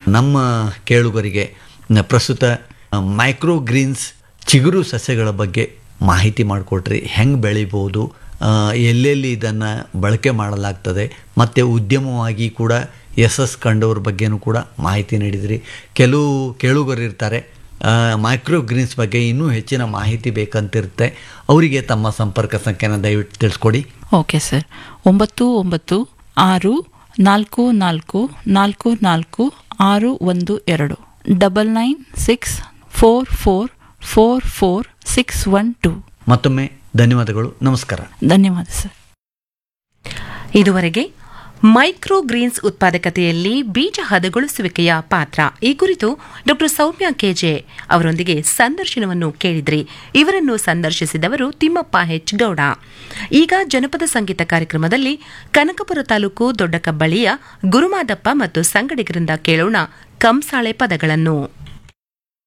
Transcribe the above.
ನಮ್ಮ ಕೇಳುಗರಿಗೆ ನ- ಪ್ರಸ್ತುತ ಮೈಕ್ರೋ ಗ್ರೀನ್ಸ್ ಚಿಗುರು ಸಸ್ಯಗಳ ಬಗ್ಗೆ ಮಾಹಿತಿ ಮಾಡಿಕೊಟ್ರಿ ಹೆಂಗೆ ಬೆಳಿಬೋದು ಆ, ಎಲ್ಲೆಲ್ಲಿ ಇದನ್ನು ಬಳಕೆ ಮಾಡಲಾಗ್ತದೆ ಮತ್ತು ಉದ್ಯಮವಾಗಿ ಕೂಡ ಯಶಸ್ ಕಂಡವ್ರ ಬಗ್ಗೆನೂ ಕೂಡ ಮಾಹಿತಿ ನೀಡಿದ್ರಿ ಕೆಲವು ಕೇಳುಗರು ಇರ್ತಾರೆ ಮೈಕ್ರೋ ಗ್ರೀನ್ಸ್ ಬಗ್ಗೆ ಇನ್ನೂ ಹೆಚ್ಚಿನ ಮಾಹಿತಿ ಬೇಕಂತಿರುತ್ತೆ ಅವರಿಗೆ ತಮ್ಮ ಸಂಪರ್ಕ ಸಂಖ್ಯೆನ ದಯವಿಟ್ಟು ತಿಳಿಸ್ಕೊಡಿ ಓಕೆ ಸರ್ ಒಂಬತ್ತು ಒಂಬತ್ತು ಆರು ನಾಲ್ಕು ನಾಲ್ಕು ನಾಲ್ಕು ನಾಲ್ಕು ಆರು ಒಂದು ಎರಡು double nine six four four four four six one two ಮತ್ತೊಮ್ಮೆ ಧನ್ಯವಾದಗಳು ನಮಸ್ಕಾರ ಧನ್ಯವಾದ ಸರ್ ಇದುವರೆಗೆ ಮೈಕ್ರೋ ಗ್ರೀನ್ಸ್ ಉತ್ಪಾದಕತೆಯಲ್ಲಿ ಬೀಜ ಹದಗೊಳಿಸುವಿಕೆಯ ಪಾತ್ರ ಈ ಕುರಿತು ಡಾಕ್ಟರ್ ಸೌಮ್ಯ ಕೆಜೆ ಅವರೊಂದಿಗೆ ಸಂದರ್ಶನವನ್ನು ಕೇಳಿದ್ರಿ ಇವರನ್ನು ಸಂದರ್ಶಿಸಿದವರು ತಿಮ್ಮಪ್ಪ ಹೆಚ್ ಗೌಡ ಈಗ ಜನಪದ ಸಂಗೀತ ಕಾರ್ಯಕ್ರಮದಲ್ಲಿ ಕನಕಪುರ ತಾಲೂಕು ದೊಡ್ಡಕಬ್ಬಳಿಯ ಗುರುಮಾದಪ್ಪ ಮತ್ತು ಸಂಗಡಿಗರಿಂದ ಕೇಳೋಣ ಕಂಸಾಳೆ ಪದಗಳನ್ನು